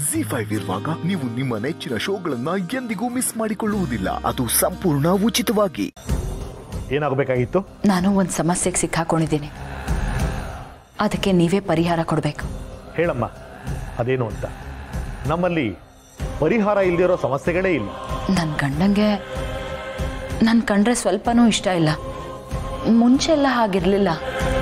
G five ಇರುವಾಗ ನೀವು ನಿಮ್ಮ ನೆಚ್ಚಿನ ಶೋಗಳನ್ನ ಎಂದಿಗೂ ಮಿಸ್ ಮಾಡಿಕೊಳ್ಳುವುದಿಲ್ಲ ಅದು ಸಂಪೂರ್ಣ ಉಚಿತವಾಗಿ ಏನಾಗಬೇಕಾಗಿತ್ತು ನಾನು ಒಂದು ಸಮಸ್ಯೆಗೆ ಸಿಕ್ಕಾಕೊಂಡಿದ್ದೀನಿ ಅದಕ್ಕೆ ನೀವೇ ಪರಿಹಾರ ಕೊಡಬೇಕು ಹೇಳಮ್ಮ ಅದೇನು ಅಂತ ನಮ್ಮಲ್ಲಿ ಪರಿಹಾರ ಇಲ್ದಿರೋ ಸಮಸ್ಯೆಗಳೇ ಇಲ್ಲ ನನ್ನ ಗಂಡಂಗೆ ನನ್ನ ಕಂಡ್ರೆ ಸ್ವಲ್ಪನೂ ಇಷ್ಟ ಇಲ್ಲ ಮುಂಚೆ ಎಲ್ಲ ಹಾಗಿರಲಿಲ್ಲ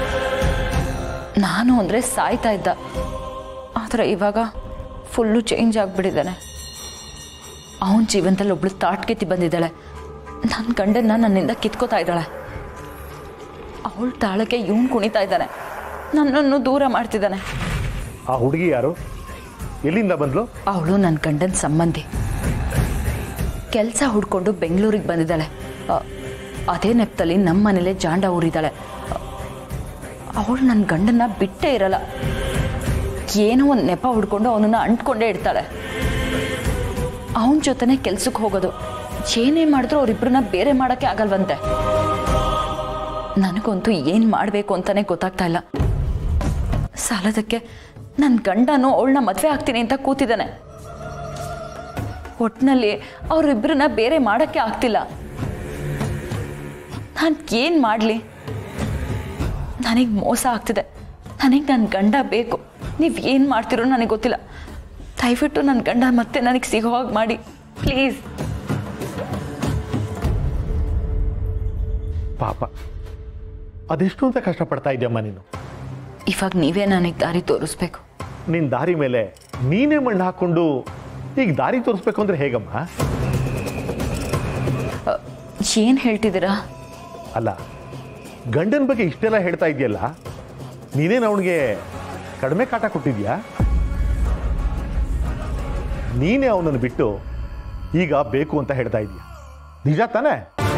ನಾನು ಅಂದರೆ ಸಾಯ್ತಾ ಇದ್ದ ಆದರೆ ಇವಾಗ ಫುಲ್ಲು ಚೇಂಜ್ ಆಗಿಬಿಟ್ಟಿದ್ದಾನೆ ಅವನ ಜೀವನದಲ್ಲಿ ಒಬ್ಳು ತಾಟ್ಗೆತಿ ಬಂದಿದ್ದಾಳೆ ನನ್ನ ಗಂಡನ್ನ ನನ್ನಿಂದ ಕಿತ್ಕೋತಾ ಇದ್ದಾಳೆ ಅವಳ ತಾಳಕ್ಕೆ ಇವನು ಕುಣಿತಾ ಇದ್ದಾನೆ ನನ್ನನ್ನು ದೂರ ಮಾಡ್ತಿದ್ದಾನೆ ಆ ಹುಡುಗಿ ಯಾರು ಎಲ್ಲಿಂದ ಬಂದ್ಲು ಅವಳು ನನ್ನ ಗಂಡನ ಸಂಬಂಧಿ ಕೆಲಸ ಹುಡ್ಕೊಂಡು ಬೆಂಗಳೂರಿಗೆ ಬಂದಿದ್ದಾಳೆ ಅ, ಅದೇ ನೆಪದಲ್ಲಿ ನಮ್ಮ ಮನೇಲೆ ಜಾಂಡ ಊರಿದ್ದಾಳೆ ಅವಳು ನನ್ನ ಗಂಡನ್ನ ಬಿಟ್ಟೇ ಇರಲ್ಲ ಏನೋ ಒಂದು ನೆಪ ಹುಡ್ಕೊಂಡು ಅವನನ್ನ ಅಂಟ್ಕೊಂಡೇ ಇಡ್ತಾಳೆ ಅವನ ಜೊತೆನೆ ಕೆಲ್ಸಕ್ಕೆ ಹೋಗೋದು ಏನೇ ಮಾಡಿದ್ರು ಅವರಿಬ್ಬರನ್ನ ಬೇರೆ ಮಾಡೋಕ್ಕೆ ಆಗಲ್ವಂತೆ ನನಗಂತೂ ಏನು ಮಾಡಬೇಕು ಅಂತಾನೆ ಗೊತ್ತಾಗ್ತಾ ಇಲ್ಲ ಸಾಲದಕ್ಕೆ ನನ್ನ ಗಂಡನು ಅವಳನ್ನ ಮದುವೆ ಆಗ್ತೀನಿ ಅಂತ ಕೂತಿದ್ದಾನೆ ಒಟ್ಟಿನಲ್ಲಿ ಅವರಿಬ್ಬರನ್ನ ಬೇರೆ ಮಾಡೋಕ್ಕೆ ಆಗ್ತಿಲ್ಲ ನಾನು ಏನು ಮಾಡಲಿ ನನಗೆ ಮೋಸ ಆಗ್ತಿದೆ ನನಗೆ ನನ್ನ ಗಂಡ ಬೇಕು ನೀವು ಏನು ಮಾಡ್ತಿರೋ ನನಗೆ ಗೊತ್ತಿಲ್ಲ ದಯವಿಟ್ಟು ನನ್ನ ಗಂಡ ಮತ್ತೆ ನನಗೆ ಸಿಗೋ ಹಾಗೆ ಮಾಡಿ ಪ್ಲೀಸ್ ಪಾಪ ಅದೆಷ್ಟು ಅಂತ ಕಷ್ಟಪಡ್ತಾ ಇದೆಯಮ್ಮ ನೀನು ಇವಾಗ ನೀವೇ ನನಗೆ ದಾರಿ ತೋರಿಸ್ಬೇಕು ನಿನ್ನ ದಾರಿ ಮೇಲೆ ನೀನೇ ಮಣ್ಣು ಹಾಕೊಂಡು ಈಗ ದಾರಿ ತೋರಿಸ್ಬೇಕು ಅಂದ್ರೆ ಹೇಗಮ್ಮ ಏನು ಹೇಳ್ತಿದ್ದೀರಾ ಅಲ್ಲ ಗಂಡನ ಬಗ್ಗೆ ಇಷ್ಟೆಲ್ಲ ಹೇಳ್ತಾ ಇದೆಯಲ್ಲ ನೀನೇನು ಅವನಿಗೆ ಕಡಿಮೆ ಕಾಟ ಕೊಟ್ಟಿದ್ಯಾ ನೀನೇ ಅವನನ್ನು ಬಿಟ್ಟು ಈಗ ಬೇಕು ಅಂತ ಹೇಳ್ತಾ ಇದೀಯ ನಿಜ ತಾನೇ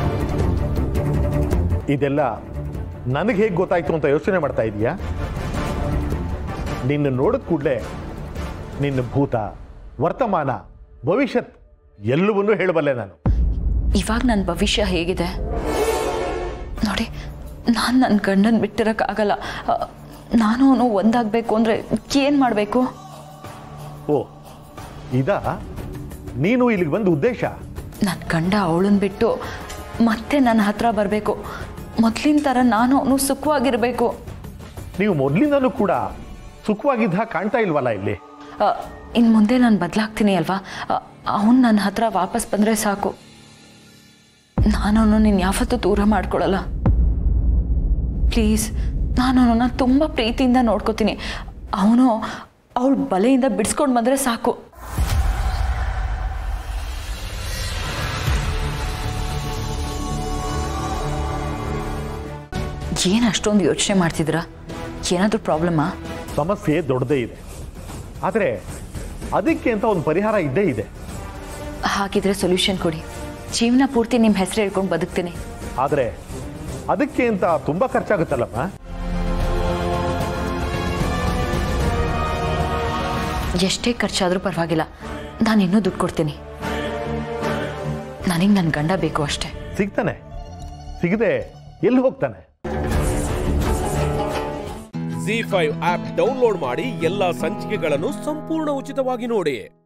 ಇದೆಲ್ಲ ನನಗೆ ಹೇಗೆ ಗೊತ್ತಾಯ್ತು ಅಂತ ಯೋಚನೆ ಮಾಡ್ತಾ ಇದೀಯಾ ನಿನ್ನ ನೋಡಿದ ಕೂಡಲೇ ನಿನ್ನ ಭೂತ ವರ್ತಮಾನ ಭವಿಷ್ಯತ್ ಎಲ್ಲವನ್ನೂ ಹೇಳಬಲ್ಲೆ ನಾನು ಇವಾಗ ನನ್ನ ಭವಿಷ್ಯ ಹೇಗಿದೆ ನೋಡಿ ನಾನು ನನ್ನ ಗಂಡನ ಬಿಟ್ಟಿರೋಕ್ಕಾಗಲ್ಲ ಅ, ನಾನು ಅವನು ಒಂದಾಗಬೇಕು ಅಂದರೆ ಏನು ಮಾಡಬೇಕು ಓ ಇದಾ ನೀನು ಇಲ್ಲಿಗೆ ಬಂದ ಉದ್ದೇಶ ನನ್ನ ಗಂಡ ಅವಳನ್ನ ಬಿಟ್ಟು ಮತ್ತೆ ನನ್ನ ಹತ್ರ ಬರಬೇಕು ಮೊದಲಿನ ಥರ ನಾನು ಅವನು ಸುಖವಾಗಿರಬೇಕು ನೀವು ಮೊದಲಿಂದಲೂ ಕೂಡ ಸುಖವಾಗಿದ್ದ ಹಾಗೆ ಕಾಣ್ತಾ ಇಲ್ವಲ್ಲ ಇಲ್ಲಿ ಇನ್ನು ಮುಂದೆ ನಾನು ಬದಲಾಗ್ತೀನಿ ಅಲ್ವಾ ಅವನು ನನ್ನ ಹತ್ರ ವಾಪಸ್ ಬಂದರೆ ಸಾಕು ನಾನು ಅವನು ನಿನ್ನ ಯಾವತ್ತೂ ದೂರ ಮಾಡ್ಕೊಳಲ್ಲ ಪ್ಲೀಸ್ ನಾನು ಅವನನ್ನ ತುಂಬ ಪ್ರೀತಿಯಿಂದ ನೋಡ್ಕೋತೀನಿ ಅವನು ಅವಳ ಬಲೆಯಿಂದ ಬಿಡಿಸ್ಕೊಂಡು ಬಂದರೆ ಸಾಕು ಏನು ಅಷ್ಟೊಂದು ಯೋಚನೆ ಮಾಡ್ತಿದ್ದೀರಾ ಏನಾದರೂ ಪ್ರಾಬ್ಲಮ್ಮಾ ಸಮಸ್ಯೆ ದೊಡ್ಡದೇ ಇದೆ ಆದರೆ ಅದಕ್ಕೆ ಅಂತ ಒಂದು ಪರಿಹಾರ ಇದ್ದೇ ಇದೆ ಹಾಗಿದ್ರೆ ಸೊಲ್ಯೂಷನ್ ಕೊಡಿ ಜೀವನ ಪೂರ್ತಿ ನಿಮ್ಮ ಹೆಸರು ಹೇಳ್ಕೊಂಡು ಬದುಕ್ತೀನಿ ಆದರೆ ಅದಕ್ಕೆ ಅಂತ ತುಂಬ ಖರ್ಚಾಗುತ್ತಲ್ಲಮ್ಮ ಎಷ್ಟೇ ಖರ್ಚಾದರೂ ಪರವಾಗಿಲ್ಲ ನಾನು ಇನ್ನೂ ದುಡ್ಡು ಕೊಡ್ತೀನಿ ನನಗೆ ನನ್ನ ಗಂಡ ಬೇಕು ಅಷ್ಟೇ ಸಿಗ್ತಾನೆ ಸಿಗದೆ ಎಲ್ಲಿ ಹೋಗ್ತಾನೆ ಜಿ ಫೈವ್ ಆಪ್ ಡೌನ್ಲೋಡ್ ಮಾಡಿ ಎಲ್ಲಾ ಸಂಚಿಕೆಗಳನ್ನು ಸಂಪೂರ್ಣ ಉಚಿತವಾಗಿ ನೋಡಿ